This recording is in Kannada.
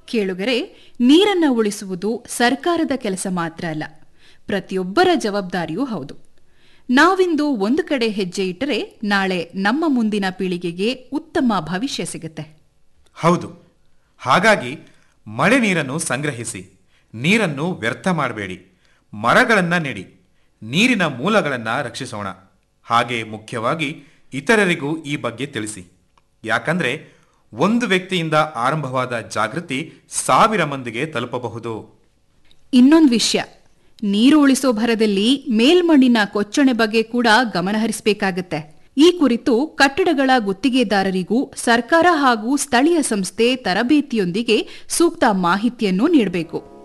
ಕೇಳುಗರೆ ನೀರನ್ನ ಉಳಿಸುವುದು ಸರ್ಕಾರದ ಕೆಲಸ ಮಾತ್ರ ಅಲ್ಲ ಪ್ರತಿಯೊಬ್ಬರ ಜವಾಬ್ದಾರಿಯೂ ಹೌದು ನಾವಿಂದು ಒಂದು ಕಡೆ ಹೆಜ್ಜೆ ಇಟ್ಟರೆ ನಾಳೆ ನಮ್ಮ ಮುಂದಿನ ಪೀಳಿಗೆಗೆ ಉತ್ತಮ ಭವಿಷ್ಯ ಸಿಗುತ್ತೆ ಹೌದು ಹಾಗಾಗಿ ಮಳೆ ನೀರನ್ನು ಸಂಗ್ರಹಿಸಿ ನೀರನ್ನು ವ್ಯರ್ಥ ಮಾಡಬೇಡಿ ಮರಗಳನ್ನ ನೆಡಿ ನೀರಿನ ಮೂಲಗಳನ್ನ ರಕ್ಷಿಸೋಣ ಹಾಗೆ ಮುಖ್ಯವಾಗಿ ಇತರರಿಗೂ ಈ ಬಗ್ಗೆ ತಿಳಿಸಿ ಯಾಕಂದ್ರೆ ಒಂದು ವ್ಯಕ್ತಿಯಿಂದ ಆರಂಭವಾದ ಜಾಗೃತಿ ಸಾವಿರ ಮಂದಿಗೆ ತಲುಪಬಹುದು ಇನ್ನೊಂದು ವಿಷಯ ನೀರು ಉಳಿಸೋ ಭರದಲ್ಲಿ ಮೇಲ್ಮಣ್ಣಿನ ಕೊಚ್ಚಣೆ ಬಗ್ಗೆ ಕೂಡ ಗಮನಹರಿಸಬೇಕಾಗತ್ತೆ ಈ ಕುರಿತು ಕಟ್ಟಡಗಳ ಗುತ್ತಿಗೆದಾರರಿಗೂ ಸರ್ಕಾರ ಹಾಗೂ ಸ್ಥಳೀಯ ಸಂಸ್ಥೆ ತರಬೇತಿಯೊಂದಿಗೆ ಸೂಕ್ತ ಮಾಹಿತಿಯನ್ನು ನೀಡಬೇಕು